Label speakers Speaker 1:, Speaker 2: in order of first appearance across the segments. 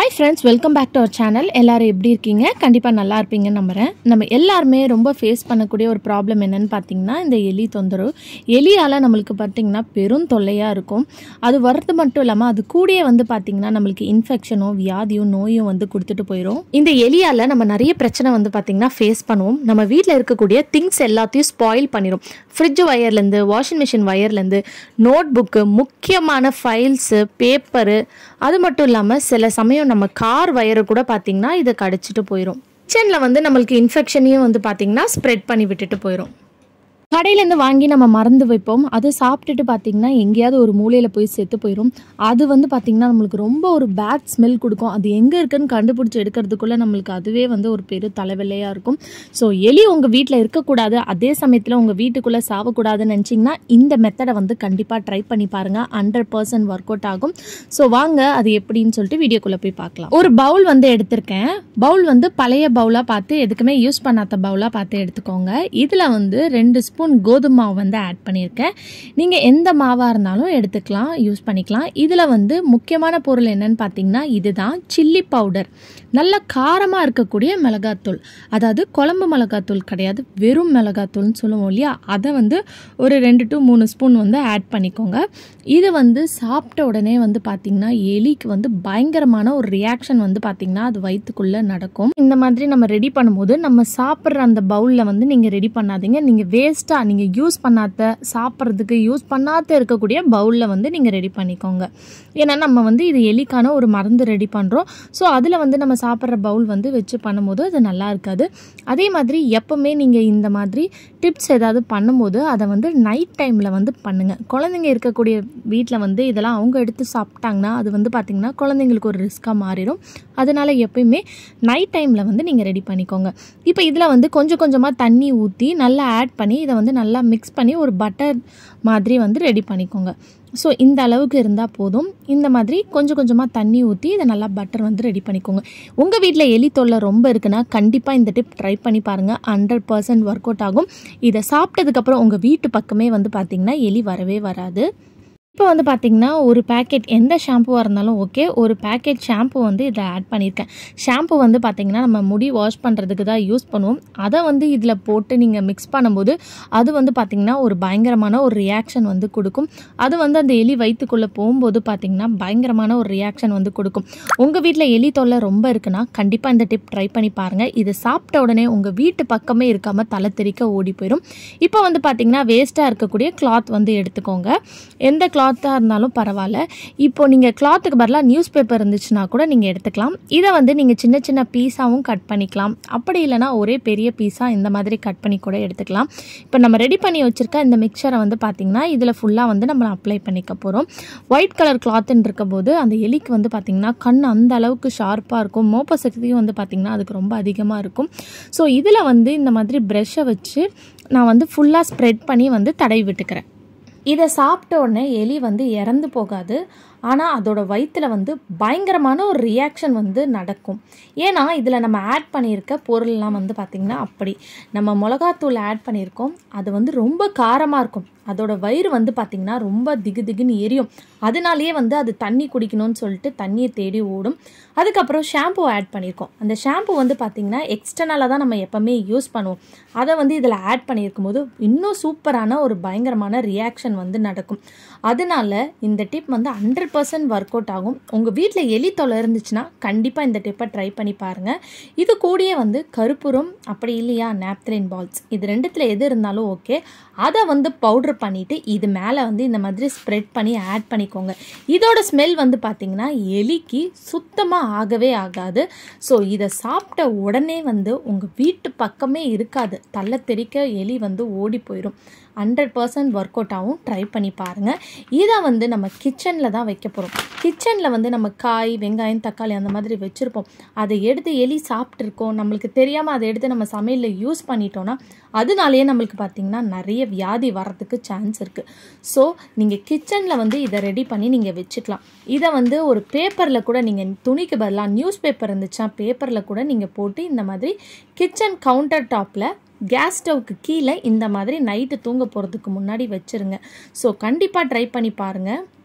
Speaker 1: hi friends welcome back to our channel எல்லாரும் எப்படி இருக்கீங்க கண்டிப்பாக நல்லா இருப்பீங்கன்னு நம்புகிறேன் நம்ம எல்லாருமே ரொம்ப ஃபேஸ் பண்ணக்கூடிய ஒரு ப்ராப்ளம் என்னன்னு பார்த்தீங்கன்னா இந்த எலி தொந்தரவு எலியால் நம்மளுக்கு பார்த்தீங்கன்னா பெரும் தொல்லையாக இருக்கும் அது வர்றது மட்டும் இல்லாமல் அது கூடயே வந்து பார்த்தீங்கன்னா நம்மளுக்கு இன்ஃபெக்ஷனோ வியாதியோ நோயும் வந்து கொடுத்துட்டு போயிடும் இந்த எலியால் நம்ம நிறைய பிரச்சனை வந்து பார்த்தீங்கன்னா ஃபேஸ் பண்ணுவோம் நம்ம வீட்டில் இருக்கக்கூடிய திங்ஸ் எல்லாத்தையும் ஸ்பாயில் பண்ணிடும் ஃப்ரிட்ஜ் ஒயர்லேருந்து வாஷிங் மிஷின் ஒயர்லேருந்து நோட் புக்கு முக்கியமான ஃபைல்ஸு பேப்பரு அது மட்டும் இல்லாமல் சில சமயம் நம்ம கார் வயரை கூட பார்த்தீங்கன்னா இதை கடிச்சிட்டு போயிடும் கிச்சனில் வந்து நம்மளுக்கு இன்ஃபெக்ஷனையும் வந்து பார்த்தீங்கன்னா ஸ்ப்ரெட் பண்ணி விட்டுட்டு போயிடும் கடையிலேருந்து வாங்கி நம்ம மறந்து வைப்போம் அது சாப்பிட்டுட்டு பார்த்தீங்கன்னா எங்கேயாவது ஒரு மூலையில் போய் செத்து போயிடும் அது வந்து பார்த்திங்கன்னா நம்மளுக்கு ரொம்ப ஒரு பேட் ஸ்மெல் கொடுக்கும் அது எங்கே இருக்குன்னு கண்டுபிடிச்சி எடுக்கிறதுக்குள்ளே நம்மளுக்கு அதுவே வந்து ஒரு பெரிய தலைவலியாக இருக்கும் ஸோ எலி உங்கள் வீட்டில் இருக்கக்கூடாது அதே சமயத்தில் உங்கள் வீட்டுக்குள்ளே சாவக்கூடாதுன்னு நினச்சிங்கன்னா இந்த மெத்தடை வந்து கண்டிப்பாக ட்ரை பண்ணி பாருங்கள் ஹண்ட்ரட் பர்சன்ட் ஒர்க் அவுட் ஆகும் ஸோ வாங்க அது எப்படின்னு சொல்லிட்டு வீடியோக்குள்ளே போய் பார்க்கலாம் ஒரு பவுல் வந்து எடுத்திருக்கேன் பவுல் வந்து பழைய பவுலாக பார்த்து எதுக்குமே யூஸ் பண்ணாத பவுலாக பார்த்து எடுத்துக்கோங்க இதில் வந்து ரெண்டு ஸ்பூன் கோதுமை மாவு வந்து ஆட் பண்ணியிருக்கேன் நீங்கள் எந்த மாவாக இருந்தாலும் எடுத்துக்கலாம் யூஸ் பண்ணிக்கலாம் இதில் வந்து முக்கியமான பொருள் என்னன்னு பார்த்தீங்கன்னா இதுதான் சில்லி பவுடர் நல்ல காரமாக இருக்கக்கூடிய மிளகாத்தூள் அதாவது குழம்பு மிளகாத்தூள் கிடையாது வெறும் மிளகாத்தூள்னு சொல்லுவோம் இல்லையா அதை வந்து ஒரு ரெண்டு டு மூணு ஸ்பூன் வந்து ஆட் பண்ணிக்கோங்க இது வந்து சாப்பிட்ட உடனே வந்து பார்த்திங்கன்னா எலிக்கு வந்து பயங்கரமான ஒரு ரியாக்ஷன் வந்து பார்த்திங்கன்னா அது வயிற்றுக்குள்ளே நடக்கும் இந்த மாதிரி நம்ம ரெடி பண்ணும்போது நம்ம சாப்பிட்ற அந்த பவுலில் வந்து நீங்கள் ரெடி பண்ணாதீங்க நீங்கள் வேஸ்ட்டாக நீங்கள் யூஸ் பண்ணாத சாப்பிட்றதுக்கு யூஸ் பண்ணாத இருக்கக்கூடிய பவுலில் வந்து நீங்கள் ரெடி பண்ணிக்கோங்க ஏன்னா நம்ம வந்து இது எலிக்கான ஒரு மருந்து ரெடி பண்ணுறோம் ஸோ அதில் வந்து நம்ம சாப்பிட்ற பவுல் வந்து வச்சு பண்ணும்போது அது நல்லா இருக்காது அதே மாதிரி எப்போவுமே நீங்கள் இந்த மாதிரி டிப்ஸ் ஏதாவது பண்ணும்போது அதை வந்து நைட் டைமில் வந்து பண்ணுங்கள் குழந்தைங்க இருக்கக்கூடிய வீட்டில் வந்து இதெல்லாம் அவங்க எடுத்து சாப்பிட்டாங்கன்னா அது வந்து பார்த்திங்கன்னா குழந்தைங்களுக்கு ஒரு ரிஸ்க்காக மாறிடும் அதனால் எப்பயுமே நைட் டைமில் வந்து நீங்கள் ரெடி பண்ணிக்கோங்க இப்போ இதில் வந்து கொஞ்சம் கொஞ்சமாக தண்ணி ஊற்றி நல்லா ஆட் பண்ணி இதை வந்து நல்லா மிக்ஸ் பண்ணி ஒரு பட்டர் மாதிரி வந்து ரெடி பண்ணிக்கோங்க ஸோ இந்த அளவுக்கு இருந்தால் போதும் இந்த மாதிரி கொஞ்சம் கொஞ்சமாக தண்ணி ஊற்றி இதை நல்லா பட்டர் வந்து ரெடி பண்ணிக்கோங்க உங்கள் வீட்டில் எலி தொல்லை ரொம்ப இருக்குன்னா கண்டிப்பாக இந்த டிப் ட்ரை பண்ணி பாருங்கள் ஹண்ட்ரட் பர்சன்ட் ஒர்க் அவுட் ஆகும் இதை சாப்பிட்டதுக்கப்புறம் உங்கள் வீட்டு பக்கமே வந்து பார்த்திங்கன்னா எலி வரவே வராது இப்போ வந்து பார்த்திங்கன்னா ஒரு பேக்கெட் எந்த ஷாம்புவாக இருந்தாலும் ஓகே ஒரு பேக்கெட் ஷாம்பு வந்து இதில் ஆட் பண்ணியிருக்கேன் ஷாம்பு வந்து பார்த்திங்கன்னா நம்ம முடி வாஷ் பண்ணுறதுக்கு தான் யூஸ் பண்ணுவோம் அதை வந்து இதில் போட்டு நீங்கள் மிக்ஸ் பண்ணும்போது அது வந்து பார்த்திங்கன்னா ஒரு பயங்கரமான ஒரு ரியாக்ஷன் வந்து கொடுக்கும் அது வந்து அந்த எலி வயிற்றுக்குள்ளே போகும்போது பார்த்திங்கன்னா பயங்கரமான ஒரு ரியாக்ஷன் வந்து கொடுக்கும் உங்கள் வீட்டில் எலி தொல்லை ரொம்ப இருக்குன்னா கண்டிப்பாக இந்த டிப் ட்ரை பண்ணி பாருங்கள் இது சாப்பிட்ட உடனே உங்கள் வீட்டு பக்கமே இருக்காமல் தலை தெறிக்க ஓடி போயிடும் இப்போ வந்து பார்த்திங்கன்னா வேஸ்ட்டாக இருக்கக்கூடிய கிளாத் வந்து எடுத்துக்கோங்க எந்த கிளாத் கிளாத்தாக இருந்தாலும் பரவாயில்ல இப்போ நீங்கள் கிளாத்துக்கு பதிலாக நியூஸ் பேப்பர் இருந்துச்சுன்னா கூட நீங்கள் எடுத்துக்கலாம் இதை வந்து நீங்கள் சின்ன சின்ன பீஸாகவும் கட் பண்ணிக்கலாம் அப்படி இல்லைனா ஒரே பெரிய பீஸாக இந்த மாதிரி கட் பண்ணி கூட எடுத்துக்கலாம் இப்போ நம்ம ரெடி பண்ணி வச்சுருக்க இந்த மிக்சரை வந்து பார்த்திங்கன்னா இதில் ஃபுல்லாக வந்து நம்ம அப்ளை பண்ணிக்க போகிறோம் ஒயிட் கலர் கிளாத்துன்னு இருக்க போது அந்த எலிக்கு வந்து பார்த்திங்கன்னா கண் அந்த அளவுக்கு ஷார்ப்பாக இருக்கும் மோப்ப சக்தியும் வந்து பார்த்திங்கன்னா அதுக்கு ரொம்ப அதிகமாக இருக்கும் ஸோ இதில் வந்து இந்த மாதிரி ப்ரெஷ்ஷை வச்சு நான் வந்து ஃபுல்லாக ஸ்ப்ரெட் பண்ணி வந்து தடவி விட்டுக்கிறேன் இதை சாப்பிட்ட உடனே எலி வந்து இறந்து போகாது ஆனால் அதோட வயிற்றில் வந்து பயங்கரமான ஒரு ரியாக்ஷன் வந்து நடக்கும் ஏன்னா இதில் நம்ம ஆட் பண்ணியிருக்க பொருள்லாம் வந்து பார்த்திங்கன்னா அப்படி நம்ம மிளகாத்தூள் ஆட் பண்ணியிருக்கோம் அது வந்து ரொம்ப காரமாக இருக்கும் அதோட வயிறு வந்து பார்த்திங்கன்னா ரொம்ப திகு திகுன்னு எரியும் அதனாலேயே வந்து அது தண்ணி குடிக்கணும்னு சொல்லிட்டு தண்ணியை தேடி ஓடும் அதுக்கப்புறம் ஷாம்பு ஆட் பண்ணியிருக்கோம் அந்த ஷாம்பு வந்து பார்த்திங்கன்னா எக்ஸ்டர்னலாக தான் நம்ம எப்போவுமே யூஸ் பண்ணுவோம் அதை வந்து இதில் ஆட் பண்ணியிருக்கும் போது இன்னும் சூப்பரான ஒரு பயங்கரமான ரியாக்ஷன் வந்து நடக்கும் அதனால இந்த டிப் வந்து ஹண்ட்ரட் பர்சன்ட் ஒர்க் அவுட் ஆகும் உங்கள் வீட்டில் எலி தொலை இருந்துச்சுன்னா கண்டிப்பாக இந்த டிப்பை ட்ரை பண்ணி பாருங்கள் இது கூடயே வந்து கருப்புரம் அப்படி இல்லையா நாப்த்ரின் பால்ஸ் இது ரெண்டுத்தில் எது இருந்தாலும் ஓகே அதை வந்து பவுட்ரு பண்ணிவிட்டு இது மேலே வந்து இந்த மாதிரி ஸ்ப்ரெட் பண்ணி ஆட் பண்ணிக்கோங்க இதோட ஸ்மெல் வந்து பார்த்திங்கன்னா எலிக்கு சுத்தமாக ஆகவே ஆகாது ஸோ இதை சாப்பிட்ட உடனே வந்து உங்கள் வீட்டு பக்கமே இருக்காது தள்ள தெறிக்க எலி வந்து ஓடி போயிடும் ஹண்ட்ரட் பர்சன்ட் ஒர்க் அவுட் ஆகும் ட்ரை பண்ணி பாருங்கள் இதை வந்து நம்ம கிச்சனில் தான் வைக்க போகிறோம் கிச்சனில் வந்து நம்ம காய் வெங்காயம் தக்காளி அந்த மாதிரி வச்சுருப்போம் அதை எடுத்து எலி சாப்பிட்ருக்கோம் நம்மளுக்கு தெரியாமல் அதை எடுத்து நம்ம சமையலில் யூஸ் பண்ணிட்டோன்னா அதனாலேயே நம்மளுக்கு பார்த்திங்கன்னா நிறைய வியாதி வரத்துக்கு சான்ஸ் இருக்குது ஸோ நீங்கள் கிச்சனில் வந்து இதை ரெடி பண்ணி நீங்கள் வச்சுக்கலாம் இதை வந்து ஒரு பேப்பரில் கூட நீங்கள் துணிக்கு பதிலாக நியூஸ் பேப்பர் இருந்துச்சா பேப்பரில் கூட நீங்கள் போட்டு இந்த மாதிரி கிச்சன் கவுண்டர் டாப்பில் கேஸ் ஸ்டவ்க்கு கீழே இந்த மாதிரி நைட்டு தூங்க போகிறதுக்கு முன்னாடி வச்சுருங்க ஸோ கண்டிப்பாக ட்ரை பண்ணி பாருங்கள்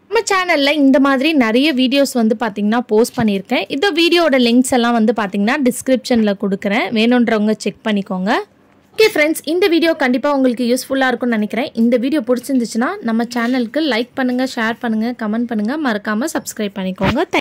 Speaker 1: நம்ம சேனலில் இந்த மாதிரி நிறைய வீடியோஸ் வந்து பார்த்தீங்கன்னா போஸ்ட் பண்ணியிருக்கேன் இந்த வீடியோட லிங்க்ஸ் எல்லாம் வந்து பார்த்தீங்கன்னா டிஸ்கிரிப்ஷனில் கொடுக்குறேன் வேணுன்றவங்க செக் பண்ணிக்கோங்க ஓகே ஃப்ரெண்ட்ஸ் இந்த வீடியோ கண்டிப்பாக உங்களுக்கு யூஸ்ஃபுல்லாக இருக்கும்னு நினைக்கிறேன் இந்த வீடியோ பிடிச்சிருந்துச்சுன்னா நம்ம சேனலுக்கு லைக் பண்ணுங்கள் ஷேர் பண்ணுங்கள் கமெண்ட் பண்ணுங்கள் மறக்காமல் சப்ஸ்கிரைப் பண்ணிக்கோங்க தேங்க்